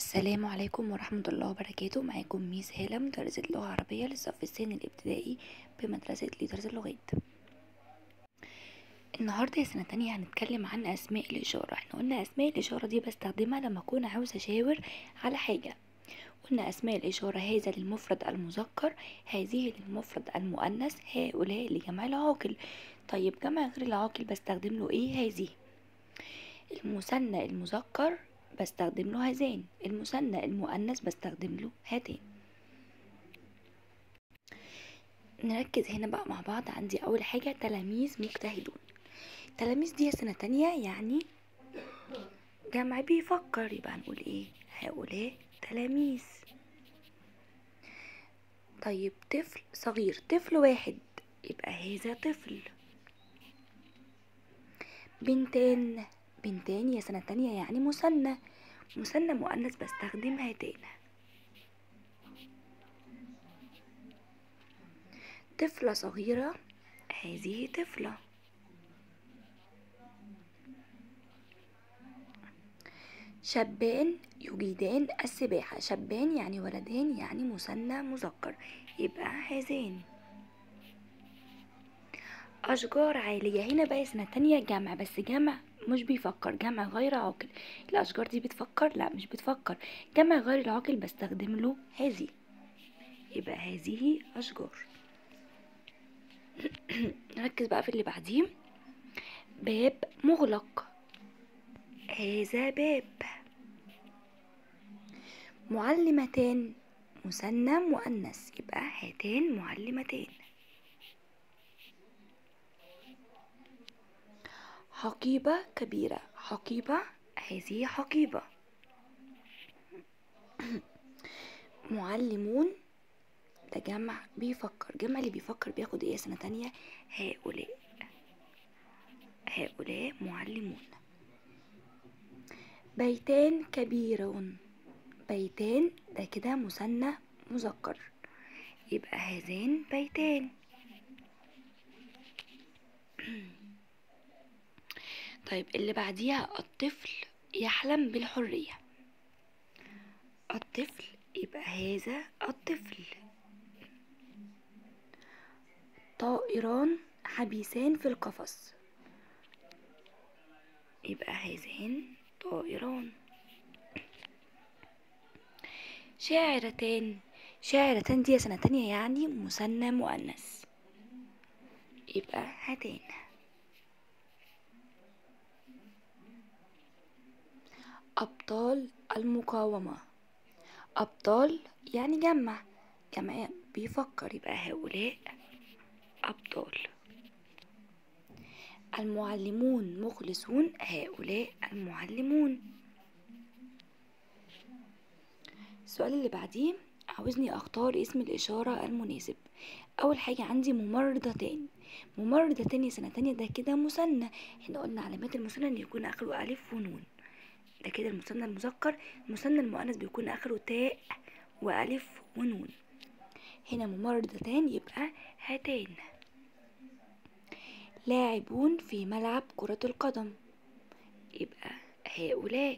السلام عليكم ورحمة الله وبركاته معاكم ميس هالة مدرسة لغة عربية للصف الثاني الابتدائي بمدرسة ليدرز اللغات النهاردة يا سنة تانية هنتكلم عن أسماء الإشارة احنا قلنا أسماء الإشارة دي بستخدمها لما أكون عاوزة أشاور على حاجة قلنا أسماء الإشارة هذا للمفرد المذكر هذه للمفرد المؤنث هؤلاء لجمع العاقل طيب جمع غير العاقل بستخدم له ايه هذه المثنى المذكر بستخدم له هذان المثنى المؤنث بستخدم له هاتان نركز هنا بقى مع بعض عندي اول حاجة تلاميذ مجتهدون تلاميذ دي سنة تانية يعني جمع بيفكر يبقى هنقول ايه هؤلاء تلاميذ طيب طفل صغير طفل واحد يبقى هذا طفل بنتان بنتان يا سنة تانية يعني مثنى مثنى مؤنث بستخدم هاتان طفلة صغيرة هذه طفلة شابان يجيدان السباحة شابان يعني ولدان يعني مثنى مذكر يبقى هذان أشجار عالية هنا بقى سنة تانية جمع بس جمع مش بيفكر جمع غير عاقل الأشجار دي بتفكر لا مش بتفكر جمع غير العاقل بستخدم له هذه يبقى هذه أشجار نركز بقى في اللي بعديه باب مغلق هذا باب معلمتان مثنى مؤنث يبقى هاتان معلمتان حقيبة كبيرة حقيبة هذه حقيبة معلمون ده جمع بيفكر جمع اللي بيفكر بياخد ايه سنة تانية هؤلاء هؤلاء معلمون بيتان كبيرون بيتان ده كده مثنى مذكر يبقى هذان بيتان طيب اللي بعديها الطفل يحلم بالحرية الطفل يبقى هذا الطفل طائران حبيسان في القفص يبقى هذان طائران شاعرتان شاعرتان دي سنة تانية يعني مثنى مؤنث يبقى هاتان أبطال المقاومة أبطال يعني جمع جمع بيفكر يبقى هؤلاء أبطال المعلمون مخلصون هؤلاء المعلمون السؤال اللي بعديه عاوزني اختار اسم الاشارة المناسب اول حاجة عندي ممرضتان ممرضتان سنة تانية ده كده مثنى احنا قلنا علامات المثنى ان يكون اخره الف ونون ده كده المثنى المذكر المثنى المؤنث بيكون اخره تاء والف ونون هنا ممرضتان يبقى هاتان لاعبون في ملعب كرة القدم يبقى هؤلاء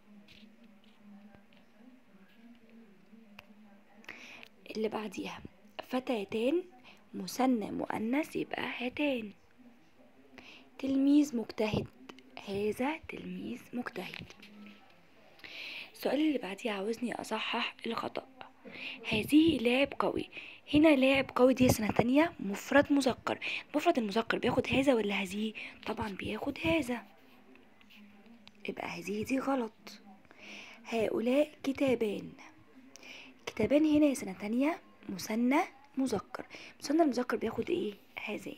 اللي بعديها فتاتان مثنى مؤنث يبقى هاتان تلميذ مجتهد هذا تلميذ مجتهد السؤال اللي بعديه عاوزني اصحح الخطأ هذه لاعب قوي هنا لاعب قوي دي سنة تانية مفرد مذكر مفرد المذكر بياخد هذا ولا هذه طبعا بياخد هذا يبقى هذه دي غلط هؤلاء كتابان كتابان هنا يا سنة تانية مثنى مذكر مثنى المذكر بياخد ايه هذين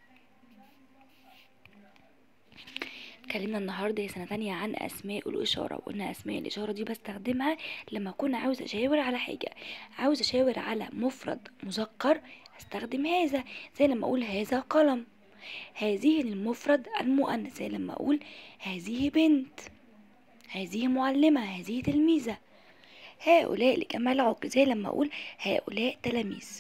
اتكلمنا النهارده يا سنة تانية عن أسماء الإشارة وقلنا أسماء الإشارة دي بستخدمها لما أكون عاوز أشاور على حاجة عاوز أشاور على مفرد مذكر هستخدم هذا زي لما أقول هذا قلم هذه للمفرد المؤنث زي لما أقول هذه بنت هذه معلمة هذه تلميذة هؤلاء لجمع العقل زي لما أقول هؤلاء تلاميذ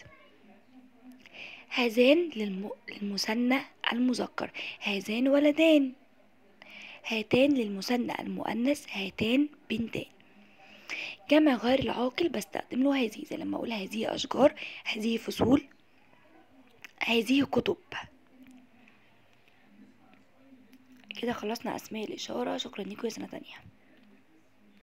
هذان للم... للمثنى المذكر هذان ولدان هاتان للمثنى المؤنث هاتان بنتان جمع غير العاقل بستخدم له هذه زي لما اقول هذه اشجار هذه فصول هذه كتب كده خلصنا اسماء الاشاره شكرا لكم يا سنه تانية